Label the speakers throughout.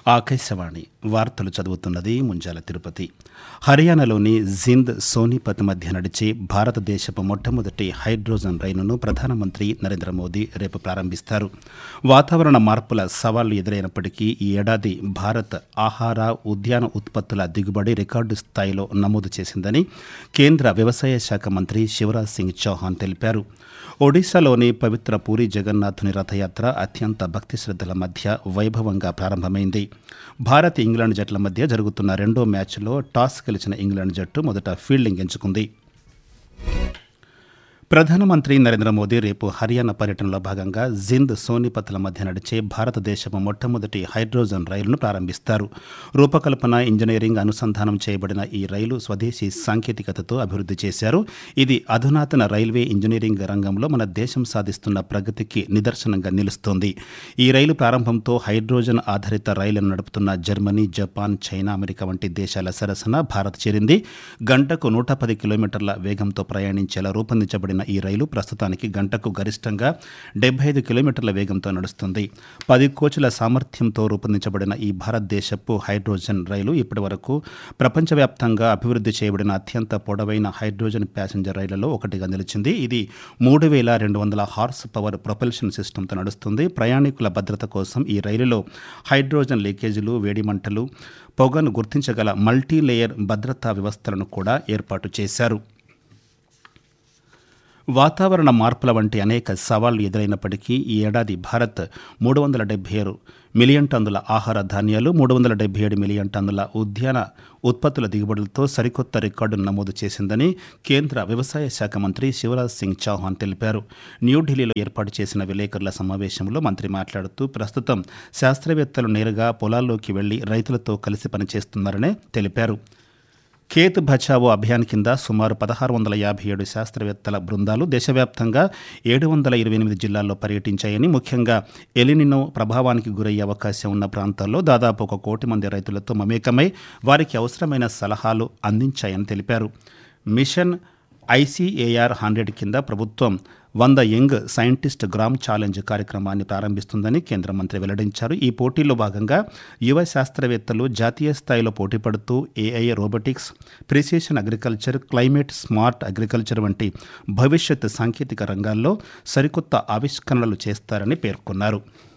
Speaker 1: ఆకాశవాణి వార్తలు చదువుతున్నది ముంజాల తిరుపతి హర్యానాలోని జింద్ సోనిపత్ మధ్య నడిచే భారతదేశపు మొట్టమొదటి హైడ్రోజన్ రైలును ప్రధానమంత్రి నరేంద్ర మోదీ రేపు ప్రారంభిస్తారు వాతావరణ మార్పుల సవాళ్లు ఎదురైనప్పటికీ ఈ ఏడాది భారత్ ఆహార ఉద్యాన ఉత్పత్తుల దిగుబడి రికార్డు స్థాయిలో నమోదు చేసిందని కేంద్ర వ్యవసాయ శాఖ మంత్రి శివరాజ్ సింగ్ చౌహాన్ తెలిపారు ఒడిశాలోని పవిత్ర పూరి జగన్నాథుని రథయాత్ర అత్యంత భక్తి శ్రద్ధల మధ్య వైభవంగా ప్రారంభమైంది భారత్ ఇంగ్లాండ్ జట్ల మధ్య జరుగుతున్న రెండో మ్యాచ్లో టాస్ గెలిచిన ఇంగ్లాండ్ జట్టు మొదట ఫీల్డింగ్ ఎంచుకుంది ప్రధానమంత్రి నరేంద్ర మోదీ రేపు హర్యానా పర్యటనలో భాగంగా జింద్ సోనిపత్ల మధ్య నడిచే భారతదేశపు మొట్టమొదటి హైడ్రోజన్ రైలును ప్రారంభిస్తారు రూపకల్పన ఇంజనీరింగ్ అనుసంధానం చేయబడిన ఈ రైలు స్వదేశీ సాంకేతికతతో అభివృద్ధి చేశారు ఇది అధునాతన రైల్వే ఇంజనీరింగ్ రంగంలో మన దేశం సాధిస్తున్న ప్రగతికి నిదర్శనంగా నిలుస్తోంది ఈ రైలు ప్రారంభంతో హైడ్రోజన్ ఆధారిత రైళ్లను నడుపుతున్న జర్మనీ జపాన్ చైనా అమెరికా వంటి దేశాల సరసన భారత్ చేరింది గంటకు నూట పది కిలోమీటర్ల వేగంతో ప్రయాణించేలా రూపొందించబడిన ఈ రైలు ప్రస్తుతానికి గంటకు గరిష్టంగా డెబ్బై ఐదు కిలోమీటర్ల వేగంతో నడుస్తుంది పది కోచ్ల సామర్థ్యంతో రూపొందించబడిన ఈ భారతదేశపు హైడ్రోజన్ రైలు ఇప్పటి వరకు ప్రపంచవ్యాప్తంగా అభివృద్ధి చేయబడిన అత్యంత పొడవైన హైడ్రోజన్ ప్యాసింజర్ రైళ్లలో ఒకటిగా నిలిచింది ఇది మూడు వేల రెండు వందల హార్స్ పవర్ ప్రొపల్షన్ సిస్టంతో నడుస్తుంది ప్రయాణికుల భద్రత కోసం ఈ రైలులో హైడ్రోజన్ లీకేజీలు వేడిమంటలు పొగను గుర్తించగల మల్టీ లేయర్ భద్రతా వ్యవస్థలను కూడా ఏర్పాటు చేశారు వాతావరణ మార్పుల వంటి అనేక సవాళ్లు ఎదురైనప్పటికీ ఈ ఏడాది భారత్ మూడు వందల డెబ్బై ఆరు మిలియన్ టన్నుల ఆహార ధాన్యాలు మూడు వందల డెబ్బై ఏడు మిలియన్ టన్నుల ఉద్యాన ఉత్పత్తుల దిగుబడులతో సరికొత్త రికార్డును నమోదు చేసిందని కేంద్ర వ్యవసాయ శాఖ మంత్రి శివరాజ్ సింగ్ చౌహాన్ తెలిపారు న్యూఢిల్లీలో ఏర్పాటు చేసిన విలేకరుల సమావేశంలో మంత్రి మాట్లాడుతూ ప్రస్తుతం శాస్త్రవేత్తలు నేరుగా పొలాల్లోకి వెళ్లి రైతులతో కలిసి పనిచేస్తున్నారని తెలిపారు ఖేత్ బచావో అభియాన్ కింద సుమారు పదహారు వందల యాభై ఏడు శాస్త్రవేత్తల బృందాలు దేశవ్యాప్తంగా ఏడు వందల ఇరవై ఎనిమిది జిల్లాల్లో పర్యటించాయని ముఖ్యంగా ఎలినినో ప్రభావానికి గురయ్యే అవకాశం ఉన్న ప్రాంతాల్లో దాదాపు ఒక కోటి మంది రైతులతో మమేకమై వారికి అవసరమైన సలహాలు అందించాయని తెలిపారు మిషన్ ఐసీఏఆర్ హండ్రెడ్ కింద ప్రభుత్వం వంద యంగ్ సైంటిస్ట్ గ్రామ్ ఛాలెంజ్ కార్యక్రమాన్ని ప్రారంభిస్తుందని కేంద్ర మంత్రి వెల్లడించారు ఈ పోటీలో భాగంగా యువ శాస్త్రవేత్తలు జాతీయ స్థాయిలో పోటీపడుతూ AI robotics precision agriculture climate smart agriculture వంటి భవిష్యత్ సాంకేతిక రంగాల్లో సరికొత్త ఆవిష్కరణలు చేస్తారని పేర్కొన్నారు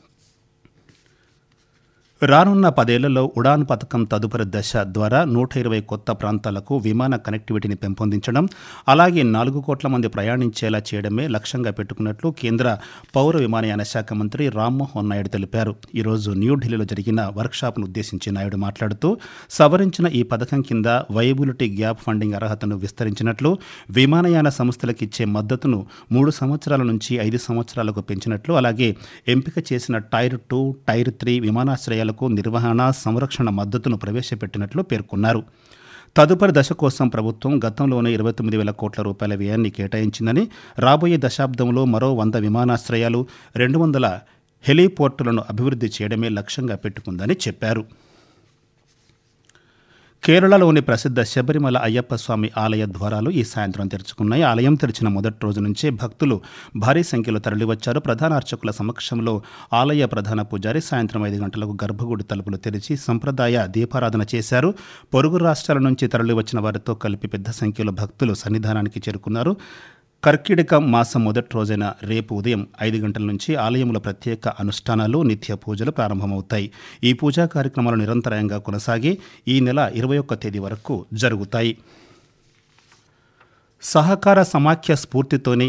Speaker 1: రానున్న పదేళ్లలో ఉడాన్ పథకం తదుపరి దశ ద్వారా నూట ఇరవై కొత్త ప్రాంతాలకు విమాన కనెక్టివిటీని పెంపొందించడం అలాగే నాలుగు కోట్ల మంది ప్రయాణించేలా చేయడమే లక్ష్యంగా పెట్టుకున్నట్లు కేంద్ర పౌర విమానయాన శాఖ మంత్రి రామ్మోహన్ నాయుడు తెలిపారు ఈరోజు న్యూఢిల్లీలో జరిగిన వర్క్షాప్ను ఉద్దేశించి నాయుడు మాట్లాడుతూ సవరించిన ఈ పథకం కింద వైబిలిటీ గ్యాప్ ఫండింగ్ అర్హతను విస్తరించినట్లు విమానయాన సంస్థలకు ఇచ్చే మద్దతును మూడు సంవత్సరాల నుంచి ఐదు సంవత్సరాలకు పెంచినట్లు అలాగే ఎంపిక చేసిన టైర్ టూ టైర్ త్రీ విమానాశ్రయాలు నిర్వహణ సంరక్షణ మద్దతును ప్రవేశపెట్టినట్లు పేర్కొన్నారు తదుపరి దశ కోసం ప్రభుత్వం గతంలోనే ఇరవై తొమ్మిది వేల కోట్ల రూపాయల వ్యయాన్ని కేటాయించిందని రాబోయే దశాబ్దంలో మరో వంద విమానాశ్రయాలు రెండు వందల హెలీపోర్టులను అభివృద్ధి చేయడమే లక్ష్యంగా పెట్టుకుందని చెప్పారు కేరళలోని ప్రసిద్ధ శబరిమల అయ్యప్ప స్వామి ఆలయ ద్వారాలు ఈ సాయంత్రం తెరుచుకున్నాయి ఆలయం తెరిచిన మొదటి రోజు నుంచే భక్తులు భారీ సంఖ్యలో తరలివచ్చారు ప్రధాన అర్చకుల సమక్షంలో ఆలయ ప్రధాన పూజారి సాయంత్రం ఐదు గంటలకు గర్భగుడి తలుపులు తెరిచి సంప్రదాయ దీపారాధన చేశారు పొరుగు రాష్ట్రాల నుంచి తరలివచ్చిన వారితో కలిపి పెద్ద సంఖ్యలో భక్తులు సన్నిధానానికి చేరుకున్నారు కర్కిడక మాసం మొదటి రోజైన రేపు ఉదయం ఐదు గంటల నుంచి ఆలయంలో ప్రత్యేక అనుష్ఠానాలు నిత్య పూజలు ప్రారంభమవుతాయి ఈ పూజా కార్యక్రమాలు నిరంతరాయంగా కొనసాగి ఈ నెల ఇరవై ఒక్క తేదీ వరకు జరుగుతాయి సహకార సమాఖ్య స్ఫూర్తితోనే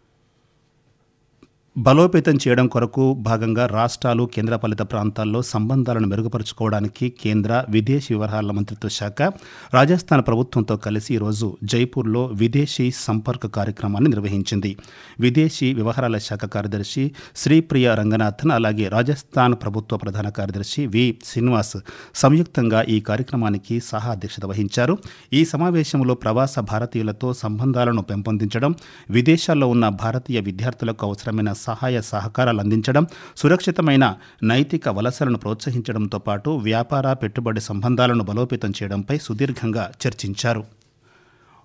Speaker 1: బలోపేతం చేయడం కొరకు భాగంగా రాష్ట్రాలు కేంద్రపాలిత ప్రాంతాల్లో సంబంధాలను మెరుగుపరుచుకోవడానికి కేంద్ర విదేశీ వ్యవహారాల మంత్రిత్వ శాఖ రాజస్థాన్ ప్రభుత్వంతో కలిసి ఈరోజు జైపూర్లో విదేశీ సంపర్క కార్యక్రమాన్ని నిర్వహించింది విదేశీ వ్యవహారాల శాఖ కార్యదర్శి శ్రీప్రియ రంగనాథన్ అలాగే రాజస్థాన్ ప్రభుత్వ ప్రధాన కార్యదర్శి వి శ్రీనివాస్ సంయుక్తంగా ఈ కార్యక్రమానికి సహా అధ్యక్షత వహించారు ఈ సమావేశంలో ప్రవాస భారతీయులతో సంబంధాలను పెంపొందించడం విదేశాల్లో ఉన్న భారతీయ విద్యార్థులకు అవసరమైన సహాయ సహకారాలు అందించడం సురక్షితమైన నైతిక వలసలను ప్రోత్సహించడంతో పాటు వ్యాపార పెట్టుబడి సంబంధాలను బలోపేతం చేయడంపై సుదీర్ఘంగా చర్చించారు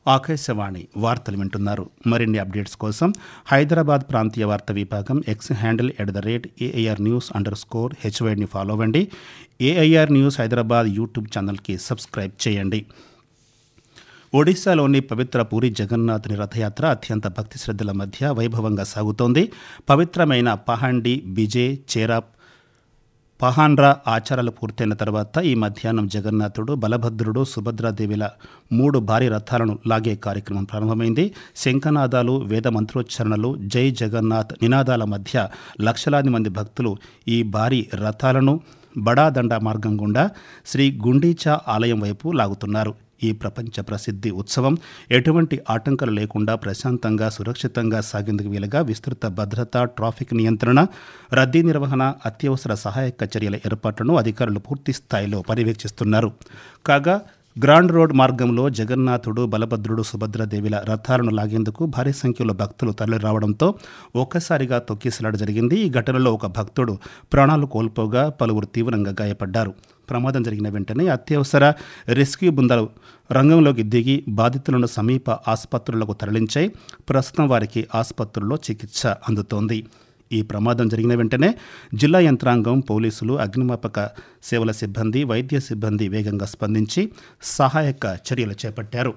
Speaker 1: ఆకాశవాణి వార్తలు వింటున్నారు మరిన్ని అప్డేట్స్ కోసం హైదరాబాద్ ప్రాంతీయ వార్త విభాగం X handle at the rate AIR news underscore హెచ్వైడ్ని ఫాలో అవ్వండి ఏఐఆర్ న్యూస్ హైదరాబాద్ యూట్యూబ్ ఛానల్కి సబ్స్క్రైబ్ చేయండి ఒడిశాలోని పవిత్ర పూరి జగన్నాథుని రథయాత్ర అత్యంత భక్తి శ్రద్ధల మధ్య వైభవంగా సాగుతోంది పవిత్రమైన పహాండి బిజే చేరాప్ పహాన్రా ఆచారాలు పూర్తయిన తర్వాత ఈ మధ్యాహ్నం జగన్నాథుడు బలభద్రుడు సుభద్రాదేవిల మూడు భారీ రథాలను లాగే కార్యక్రమం ప్రారంభమైంది శంఖనాదాలు వేద మంత్రోచ్చారణలు జై జగన్నాథ్ నినాదాల మధ్య లక్షలాది మంది భక్తులు ఈ భారీ రథాలను బడాదండ మార్గం గుండా శ్రీ గుండీచా ఆలయం వైపు లాగుతున్నారు ఈ ప్రపంచ ప్రసిద్ధి ఉత్సవం ఎటువంటి ఆటంకాలు లేకుండా ప్రశాంతంగా సురక్షితంగా సాగేందుకు వీలుగా విస్తృత భద్రత ట్రాఫిక్ నియంత్రణ రద్దీ నిర్వహణ అత్యవసర సహాయక చర్యల ఏర్పాట్లను అధికారులు పూర్తి స్థాయిలో పర్యవేక్షిస్తున్నారు కాగా గ్రాండ్ రోడ్ మార్గంలో జగన్నాథుడు బలభద్రుడు సుభద్రదేవిల రథాలను లాగేందుకు భారీ సంఖ్యలో భక్తులు తరలి రావడంతో ఒక్కసారిగా తొక్కిసలాట జరిగింది ఈ ఘటనలో ఒక భక్తుడు ప్రాణాలు కోల్పోగా పలువురు తీవ్రంగా గాయపడ్డారు ప్రమాదం జరిగిన వెంటనే అత్యవసర రెస్క్యూ బృందాలు రంగంలోకి దిగి బాధితులను సమీప ఆసుపత్రులకు తరలించాయి ప్రస్తుతం వారికి ఆసుపత్రుల్లో చికిత్స అందుతోంది ఈ ప్రమాదం జరిగిన వెంటనే జిల్లా యంత్రాంగం పోలీసులు అగ్నిమాపక సేవల సిబ్బంది వైద్య సిబ్బంది వేగంగా స్పందించి సహాయక చర్యలు చేపట్టారు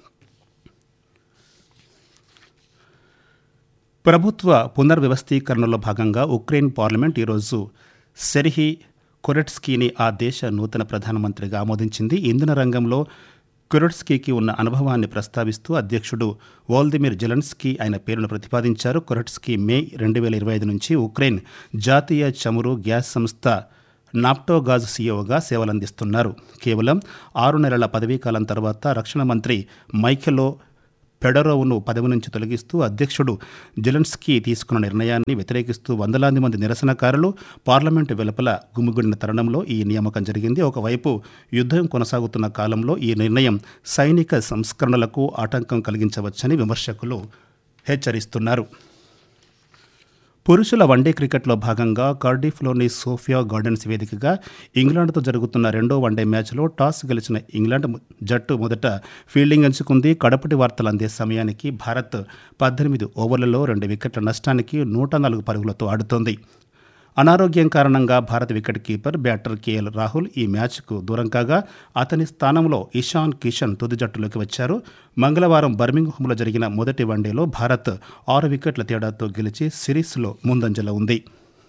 Speaker 1: ప్రభుత్వ పునర్వ్యవస్థీకరణలో భాగంగా ఉక్రెయిన్ పార్లమెంట్ ఈరోజు సెర్హీ కొరెట్స్కీని ఆ దేశ నూతన ప్రధానమంత్రిగా ఆమోదించింది ఇంధన రంగంలో కొరెట్స్కీకి ఉన్న అనుభవాన్ని ప్రస్తావిస్తూ అధ్యక్షుడు వోల్దిమిర్ జెలెన్స్కీ ఆయన పేరును ప్రతిపాదించారు కొరెట్స్కీ మే రెండు వేల ఇరవై ఐదు నుంచి ఉక్రెయిన్ జాతీయ చమురు గ్యాస్ సంస్థ నాప్టోగాజ్ సీఈఓగా సేవలందిస్తున్నారు కేవలం ఆరు నెలల పదవీకాలం తర్వాత రక్షణ మంత్రి మైఖెలో ఫెడరోవ్ను పదవి నుంచి తొలగిస్తూ అధ్యక్షుడు జెలెన్స్కీ తీసుకున్న నిర్ణయాన్ని వ్యతిరేకిస్తూ వందలాది మంది నిరసనకారులు పార్లమెంటు వెలుపల గుమిగూడిన తరుణంలో ఈ నియామకం జరిగింది ఒకవైపు యుద్ధం కొనసాగుతున్న కాలంలో ఈ నిర్ణయం సైనిక సంస్కరణలకు ఆటంకం కలిగించవచ్చని విమర్శకులు హెచ్చరిస్తున్నారు పురుషుల వన్డే క్రికెట్లో భాగంగా కార్డిఫ్లోని సోఫియా గార్డెన్స్ వేదికగా ఇంగ్లాండ్తో జరుగుతున్న రెండో వన్డే మ్యాచ్లో టాస్ గెలిచిన ఇంగ్లాండ్ జట్టు మొదట ఫీల్డింగ్ ఎంచుకుంది కడపటి వార్తలు అందే సమయానికి భారత్ పద్దెనిమిది ఓవర్లలో రెండు వికెట్ల నష్టానికి నూట నాలుగు పరుగులతో ఆడుతోంది అనారోగ్యం కారణంగా భారత wicket keeper batter KL Rahul ఈ మ్యాచ్కు దూరం కాగా అతని స్థానంలో ఇషాన్ కిషన్ తుది జట్టులోకి వచ్చారు మంగళవారం బర్మింగ్హామ్లో జరిగిన మొదటి వన్డేలో భారత్ ఆరు వికెట్ల తేడాతో గెలిచి సిరీస్లో ముందంజలో ఉంది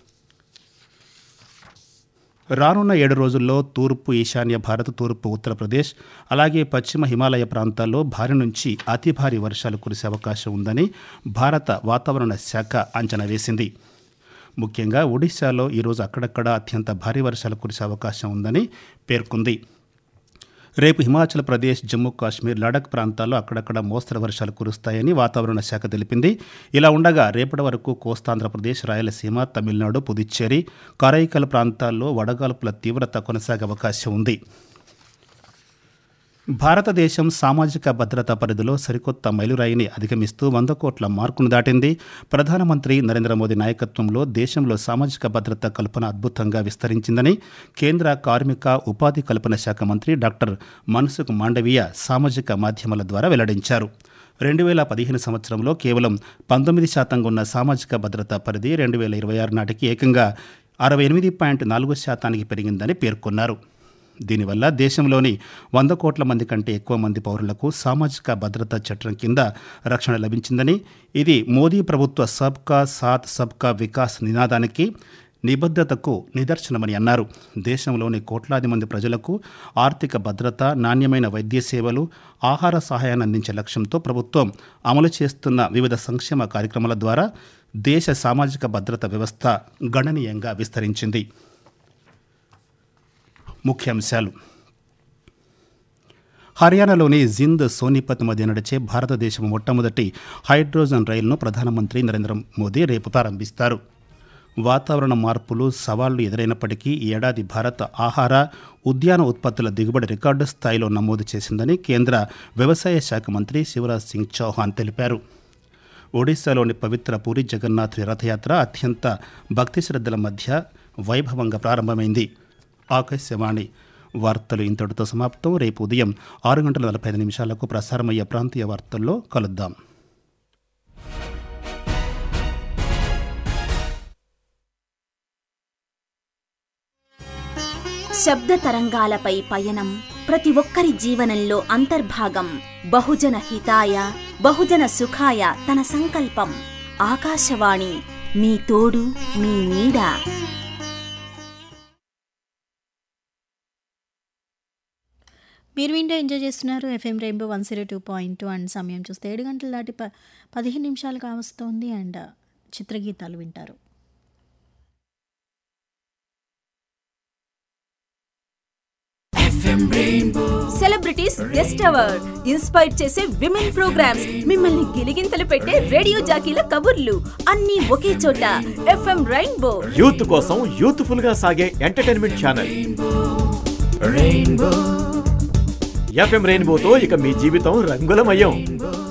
Speaker 1: రానున్న ఏడు రోజుల్లో తూర్పు ఈశాన్య భారత్ తూర్పు ఉత్తరప్రదేశ్ అలాగే పశ్చిమ హిమాలయ ప్రాంతాల్లో భారీ నుంచి అతి భారీ వర్షాలు కురిసే అవకాశం ఉందని భారత వాతావరణ శాఖ అంచనా వేసింది ముఖ్యంగా ఒడిశాలో ఈరోజు అక్కడక్కడ అత్యంత భారీ వర్షాలు కురిసే అవకాశం ఉందని పేర్కొంది రేపు హిమాచల్ ప్రదేశ్ జమ్మూ కాశ్మీర్ లడక్ ప్రాంతాల్లో అక్కడక్కడ మోస్తరు వర్షాలు కురుస్తాయని వాతావరణ శాఖ తెలిపింది ఇలా ఉండగా రేపటి వరకు కోస్తాంధ్రప్రదేశ్ రాయలసీమ తమిళనాడు పుదుచ్చేరి కరైకల్ ప్రాంతాల్లో వడగాల్పుల తీవ్రత కొనసాగే అవకాశం ఉంది భారతదేశం సామాజిక భద్రతా పరిధిలో సరికొత్త మైలురాయిని అధిగమిస్తూ వంద కోట్ల మార్కును దాటింది ప్రధానమంత్రి నరేంద్ర మోదీ నాయకత్వంలో దేశంలో సామాజిక భద్రత కల్పన అద్భుతంగా విస్తరించిందని కేంద్ర కార్మిక ఉపాధి కల్పన శాఖ మంత్రి డాక్టర్ మన్సుఖ్ మాండవీయ సామాజిక మాధ్యమాల ద్వారా వెల్లడించారు రెండు వేల పదిహేను సంవత్సరంలో కేవలం పంతొమ్మిది శాతంగా ఉన్న సామాజిక భద్రతా పరిధి రెండు వేల ఇరవై ఆరు నాటికి ఏకంగా అరవై ఎనిమిది పాయింట్ నాలుగు శాతానికి పెరిగిందని పేర్కొన్నారు దీనివల్ల దేశంలోని వంద కోట్ల మంది కంటే ఎక్కువ మంది పౌరులకు సామాజిక భద్రతా చట్టం కింద రక్షణ లభించిందని ఇది మోదీ ప్రభుత్వ సబ్కా సాత్ సబ్కా వికాస్ నినాదానికి నిబద్ధతకు నిదర్శనమని అన్నారు దేశంలోని కోట్లాది మంది ప్రజలకు ఆర్థిక భద్రత నాణ్యమైన వైద్య సేవలు ఆహార సహాయాన్ని అందించే లక్ష్యంతో ప్రభుత్వం అమలు చేస్తున్న వివిధ సంక్షేమ కార్యక్రమాల ద్వారా దేశ సామాజిక భద్రత వ్యవస్థ గణనీయంగా విస్తరించింది ముఖ్యాంశాలు హర్యానాలోని జింద్ సోనిపత్ మధ్య నడిచే భారతదేశం మొట్టమొదటి హైడ్రోజన్ రైలును ప్రధానమంత్రి నరేంద్ర మోదీ రేపు ప్రారంభిస్తారు వాతావరణ మార్పులు సవాళ్లు ఎదురైనప్పటికీ ఈ ఏడాది భారత్ ఆహార ఉద్యాన ఉత్పత్తుల దిగుబడి రికార్డు స్థాయిలో నమోదు చేసిందని కేంద్ర వ్యవసాయ శాఖ మంత్రి శివరాజ్ సింగ్ చౌహాన్ తెలిపారు ఒడిశాలోని పవిత్ర పూరి జగన్నాథుని రథయాత్ర అత్యంత భక్తి శ్రద్ధల మధ్య వైభవంగా ప్రారంభమైంది ఆకాశవాణి వార్తలు ఇంతటితో సమాప్తం రేపు ఉదయం ఆరు గంటల నలభై ఐదు నిమిషాలకు ప్రసారమయ్యే ప్రాంతీయ వార్తల్లో కలుద్దాం
Speaker 2: శబ్ద తరంగాలపై పయనం ప్రతి ఒక్కరి జీవనంలో అంతర్భాగం బహుజన హితాయ బహుజన సుఖాయ తన సంకల్పం ఆకాశవాణి మీ తోడు మీ నీడ
Speaker 3: మీరు వింటూ ఎంజాయ్ చేస్తున్నారు FM rainbow one zero two point two and సమయం చూస్తే ఏడు గంటల దాటి ప పదిహేను నిమిషాలు కావస్తోంది అండ్ చిత్రగీతాలు వింటారు
Speaker 2: సెలబ్రిటీస్ గెస్ట్ అవర్ ఇన్స్పైర్ చేసే విమెన్ ప్రోగ్రామ్స్ మిమ్మల్ని గిలిగింతలు పెట్టే రేడియో జాకీల కబుర్లు అన్ని ఒకే చోట ఎఫ్ఎం రెయిన్బో
Speaker 4: యూత్ కోసం యూత్ఫుల్ గా సాగే ఎంటర్టైన్మెంట్ ఛానల్ ఎఫ్ఎం రెయిన్బోతో ఇక మీ జీవితం రంగులమయం